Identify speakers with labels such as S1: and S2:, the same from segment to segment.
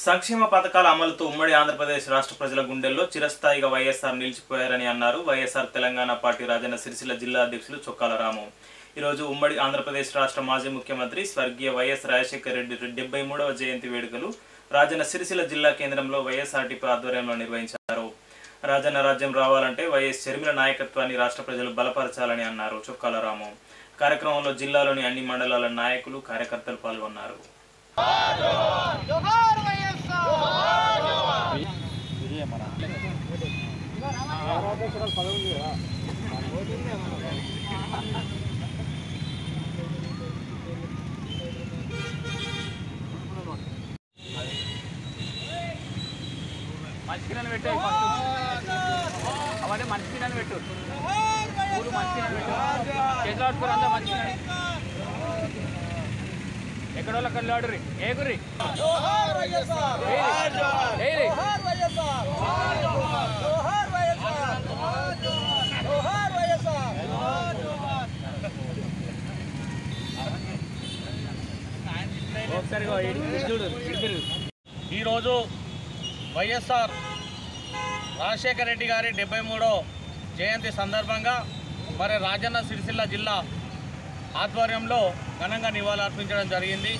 S1: సంక్షేమ పథకాల అమలుతో ఉమ్మడి ఆంధ్రప్రదేశ్ రాష్ట్ర ప్రజల గుండెల్లో చిరస్థాయిగా వైఎస్ఆర్ నిలిచిపోయారని అన్నారు వైఎస్ఆర్ తెలంగాణ పార్టీ రాజన్న సిరిసిల్ల జిల్లా అధ్యక్షులు చొక్కాల రాము ఈరోజు ఉమ్మడి ఆంధ్రప్రదేశ్ రాష్ట్ర మాజీ ముఖ్యమంత్రి స్వర్గీయ వైఎస్ రాజశేఖర రెడ్డి డెబ్బై మూడవ జయంతి వేడుకలు రాజన్న సిరిసిల్ల జిల్లా కేంద్రంలో వైఎస్ఆర్టీపీ ఆధ్వర్యంలో నిర్వహించారు రాజన్న రాజ్యం రావాలంటే వైఎస్ షర్మిల నాయకత్వాన్ని రాష్ట్ర ప్రజలు బలపరచాలని అన్నారు చొక్కాల రాము కార్యక్రమంలో జిల్లాలోని అన్ని మండలాల నాయకులు కార్యకర్తలు పాల్గొన్నారు
S2: జోహార్ వైఎస్ఆర్
S3: మంచి కింద పెట్టు అవన్నీ మంచి కింద పెట్టు పూలు మంచి కింద పెట్టు చేతులు ఆడుకోరు అంతా మంచి ఎక్కడ వాళ్ళు అక్కడ ఆడుర్రి ఏ గుర్రి
S2: జోహార్ వైఎస్ఆర్
S3: ఏది
S2: జోహార్ వైఎస్ఆర్ జోహార్ వైఎస్ఆర్ జోహార్ వైఎస్ఆర్
S3: ఒకసారి ఇగో ఇటు- ఇటు చూడు ఇటు తిరుగు.
S4: ఈరోజు వైఎస్ఆర్ రాజశేఖర రెడ్డి గారి డెబ్బై మూడో జయంతి సందర్భంగా మరి రాజన్న సిరిసిల్ల జిల్లా ఆధ్వర్యంలో ఘనంగా నివాళులర్పించడం జరిగింది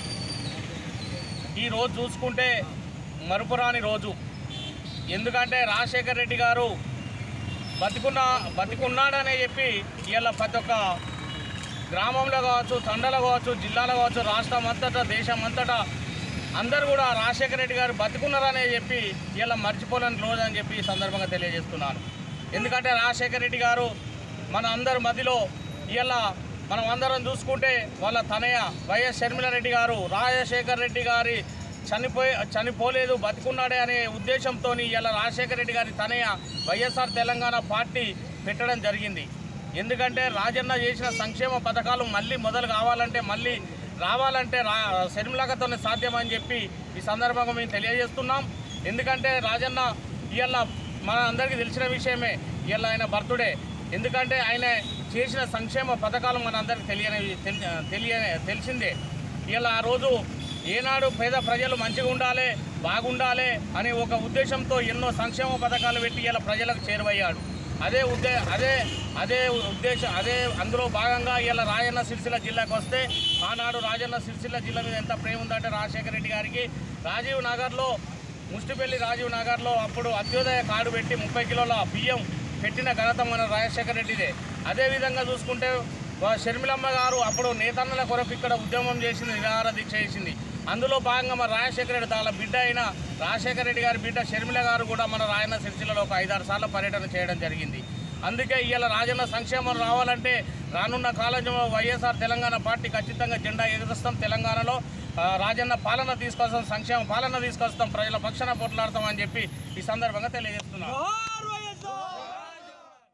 S4: ఈ రోజు చూసుకుంటే మరుపురాని రోజు ఎందుకంటే రాజశేఖర రెడ్డి గారు బతికున్న బతికున్నాడనే చెప్పి ఇవాళ ప్రతి ఒక్క గ్రామంలో కావచ్చు తండలో కావచ్చు జిల్లాలో కావచ్చు రాష్ట్రం అంతటా దేశం అంతటా అందరూ కూడా రాజశేఖర రెడ్డి గారు బతుకున్నారనే చెప్పి ఇలా మర్చిపోలేని రోజు అని చెప్పి ఈ సందర్భంగా తెలియజేస్తున్నాను ఎందుకంటే రాజశేఖర రెడ్డి గారు మన అందరి మధ్యలో ఇలా మనం అందరం చూసుకుంటే వాళ్ళ తనయ వైఎస్ షర్మిలారెడ్డి గారు రాజశేఖర రెడ్డి గారి చనిపోయి చనిపోలేదు బతికున్నాడే అనే ఉద్దేశంతో ఇలా రాజశేఖర రెడ్డి గారి తనయ వైఎస్ఆర్ తెలంగాణ పార్టీ పెట్టడం జరిగింది ఎందుకంటే రాజన్న చేసిన సంక్షేమ పథకాలు మళ్ళీ మొదలు కావాలంటే మళ్ళీ రావాలంటే రా షర్మిలాకతోనే సాధ్యమని చెప్పి ఈ సందర్భంగా మేము తెలియజేస్తున్నాం ఎందుకంటే రాజన్న ఇవాళ మన అందరికీ తెలిసిన విషయమే ఇవాళ ఆయన బర్త్డే ఎందుకంటే ఆయన చేసిన సంక్షేమ పథకాలు మన అందరికీ తెలియని తెలి- తెలియ తెలిసిందే ఇలా ఆ రోజు ఏనాడు పేద ప్రజలు మంచిగా ఉండాలి బాగుండాలి అనే ఒక ఉద్దేశంతో ఎన్నో సంక్షేమ పథకాలు పెట్టి ఇలా ప్రజలకు చేరువయ్యాడు అదే ఉద్దే అదే అదే ఉద్దేశం అదే అందులో భాగంగా ఇలా రాజన్న సిరిసిల్ల జిల్లాకు వస్తే ఆనాడు రాజన్న సిరిసిల్ల జిల్లా మీద ఎంత ప్రేమ ఉందంటే రాజశేఖర రెడ్డి గారికి రాజీవ్ నగర్లో ముష్టిపల్లి రాజీవ్ నగర్లో అప్పుడు అత్యోదయ కార్డు పెట్టి ముప్పై కిలోల బియ్యం పెట్టిన ఘనత మన రాజశేఖర రెడ్డిదే అదేవిధంగా చూసుకుంటే వా- షర్మిలమ్మ గారు అప్పుడు నేతన్నల కొరకు ఇక్కడ ఉద్యమం చేసింది నిరాహార దీక్ష చేసింది అందులో భాగంగా మన రాజశేఖర రెడ్డి వాళ్ళ బిడ్డ అయిన రాజశేఖర రెడ్డి గారి బిడ్డ షర్మిల గారు కూడా మన రాయన్న సిరిసిల్లలో ఒక ఐదారు సార్లు పర్యటన చేయడం జరిగింది అందుకే ఇవాళ రాజన్న సంక్షేమం రావాలంటే రానున్న కాలంలో వైఎస్ఆర్ తెలంగాణ పార్టీ ఖచ్చితంగా జెండా ఎగురుస్తాం తెలంగాణలో ఆ, రాజన్న పాలన తీసుకొస్తాం సంక్షేమ పాలన తీసుకొస్తాం ప్రజల పక్షాన పోట్లాడతాం అని చెప్పి ఈ సందర్భంగా తెలియజేస్తున్నాం
S2: జోహార్